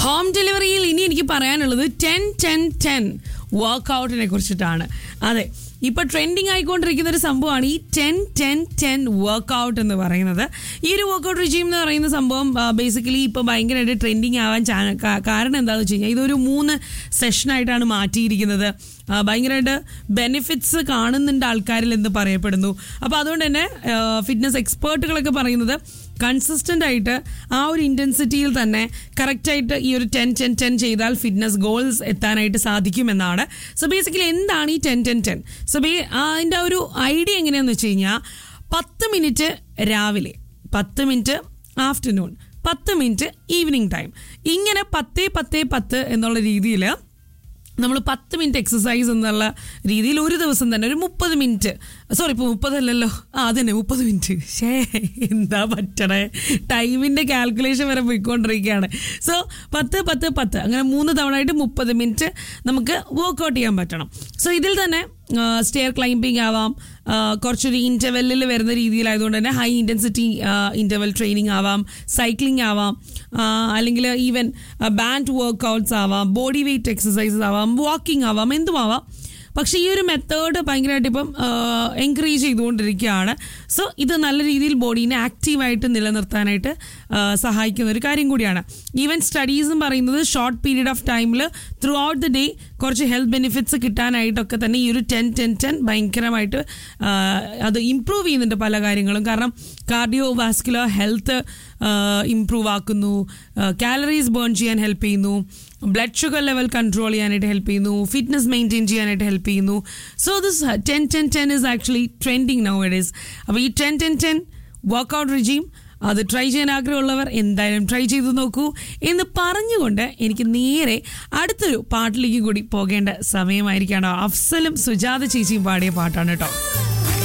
home ഡെലിവറിയിൽ ഇനി എനിക്ക് പറയാനുള്ളത് ടെൻ ടെൻ ടെൻ വർക്കൗട്ടിനെ കുറിച്ചിട്ടാണ് അതെ ഇപ്പൊ ട്രെൻഡിങ് ആയിക്കൊണ്ടിരിക്കുന്ന ഒരു സംഭവമാണ് ഈ ടെൻ ടെൻ ടെൻ വർക്കൗട്ട് എന്ന് പറയുന്നത് ഈ ഒരു വർക്കൗട്ട് റിജീം എന്ന് പറയുന്ന സംഭവം ബേസിക്കലി ഇപ്പൊ ഭയങ്കരമായിട്ട് ട്രെൻഡിങ് ആവാൻ ചാ- കാ- കാരണം എന്താണെന്ന് വെച്ച് കഴിഞ്ഞാൽ ഇതൊരു മൂന്ന് സെഷനായിട്ടാണ് മാറ്റിയിരിക്കുന്നത് ആ, ഭയങ്കരമായിട്ട് ബെനിഫിറ്റ്സ് കാണുന്നുണ്ട് ആൾക്കാരിൽ എന്ന് പറയപ്പെടുന്നു അപ്പോൾ അതുകൊണ്ട് തന്നെ ഫിറ്റ്നസ് എക്സ്പേർട്ടുകളൊക്കെ പറയുന്നത് കൺസിസ്റ്റന്റ് ആയിട്ട് ആ ഒരു ഇന്റൻസിറ്റിയിൽ തന്നെ കറക്റ്റായിട്ട് ഈ ഒരു ടെൻ ടെൻ ടെൻ ചെയ്താൽ ഫിറ്റ്നസ് ഗോൾസ് എത്താനായിട്ട് സാധിക്കുമെന്നാണ് സോ ബേസിക്കലി എന്താണ് ഈ ടെൻ ടെൻ ടെൻ സോ ബേ അതിൻ്റെ ഒരു ഐഡിയ എങ്ങനെയാണെന്ന് വെച്ച് കഴിഞ്ഞാൽ പത്ത് മിനിറ്റ് രാവിലെ പത്ത് മിനിറ്റ് ആഫ്റ്റർനൂൺ പത്ത് മിനിറ്റ് ഈവനിങ് ടൈം ഇങ്ങനെ പത്തേ പത്തേ പത്ത് എന്നുള്ള രീതിയിൽ നമ്മൾ പത്ത് മിനിറ്റ് എക്സസൈസ് എന്നുള്ള രീതിയിൽ ഒരു ദിവസം തന്നെ ഒരു മുപ്പത് മിനിറ്റ് സോറി ഇപ്പോൾ മുപ്പതല്ലല്ലോ ആ അതന്നെ മുപ്പത് മിനിറ്റ് ഷേ എന്താ പറ്റണേ ടൈമിൻ്റെ കാൽക്കുലേഷൻ വരെ പോയിക്കൊണ്ടിരിക്കുകയാണ് സോ പത്ത് പത്ത് പത്ത് അങ്ങനെ മൂന്ന് തവണ ആയിട്ട് മുപ്പത് മിനിറ്റ് നമുക്ക് വർക്കൗട്ട് ചെയ്യാൻ പറ്റണം സോ ഇതിൽ തന്നെ സ്റ്റെയർ ക്ലൈംബിംഗ് ആവാം ആ, കുറച്ചൊരു ഇൻ്റർവെല്ലിൽ വരുന്ന രീതിയിലായതുകൊണ്ട് തന്നെ ഹൈ ഇൻറ്റൻസിറ്റി ഇൻ്റർവെൽ ട്രെയിനിങ് ആവാം സൈക്ലിംഗ് ആവാം ആ, അല്ലെങ്കിൽ ഈവൻ ബാൻഡ് വർക്കൗട്ട്സ് ആവാം ബോഡി വെയ്റ്റ് എക്സസൈസസ് ആവാം വാക്കിംഗ് ആവാം എന്തുമാവാം പക്ഷേ ഈ ഒരു മെത്തേഡ് ഭയങ്കരമായിട്ട് ഇപ്പം എൻകറേജ് ചെയ്തുകൊണ്ടിരിക്കുകയാണ് സോ ഇത് നല്ല രീതിയിൽ ബോഡീനെ ആക്റ്റീവായിട്ട് നിലനിർത്താനായിട്ട് ആ, സഹായിക്കുന്ന ഒരു കാര്യം കൂടിയാണ് ഈവൻ സ്റ്റഡീസും പറയുന്നത് ഷോർട്ട് പീരീഡ് ഓഫ് ടൈമിൽ ത്രൂ ഔട്ട് ദ ഡേ കുറച്ച് ഹെൽത്ത് ബെനിഫിറ്റ്സ് കിട്ടാനായിട്ടൊക്കെ തന്നെ ഈ ഒരു ടെൻ ടെൻ ടെൻ ഭയങ്കരമായിട്ട് ആ, അത് ഇമ്പ്രൂവ് ചെയ്യുന്നുണ്ട് പല കാര്യങ്ങളും കാരണം കാർഡിയോ വാസ്കുലർ ഹെൽത്ത് ഇമ്പ്രൂവ് ആക്കുന്നു കാലറീസ് ബേൺ ചെയ്യാൻ ഹെൽപ്പ് ചെയ്യുന്നു ബ്ലഡ് ഷുഗർ ലെവൽ കൺട്രോൾ ചെയ്യാനായിട്ട് ഹെൽപ്പ് ചെയ്യുന്നു ഫിറ്റ്നസ് മെയിൻറ്റെയിൻ ചെയ്യാനായിട്ട് ഹെൽപ്പ് ചെയ്യുന്നു so this ten ten ten is actually trending now ഇഡീസ് അപ്പോൾ ഈ ten ten ten workout regime അത് ട്രൈ ചെയ്യാൻ ആഗ്രഹമുള്ളവർ എന്തായാലും ട്രൈ ചെയ്ത് നോക്കൂ എന്ന് പറഞ്ഞുകൊണ്ട് എനിക്ക് നേരെ അടുത്തൊരു പാട്ടിലേക്ക് കൂടി പോകേണ്ട സമയമായിരിക്കാണ് അഫ്സലും സുജാത ചേച്ചിയും പാടിയ പാട്ടാണ് കേട്ടോ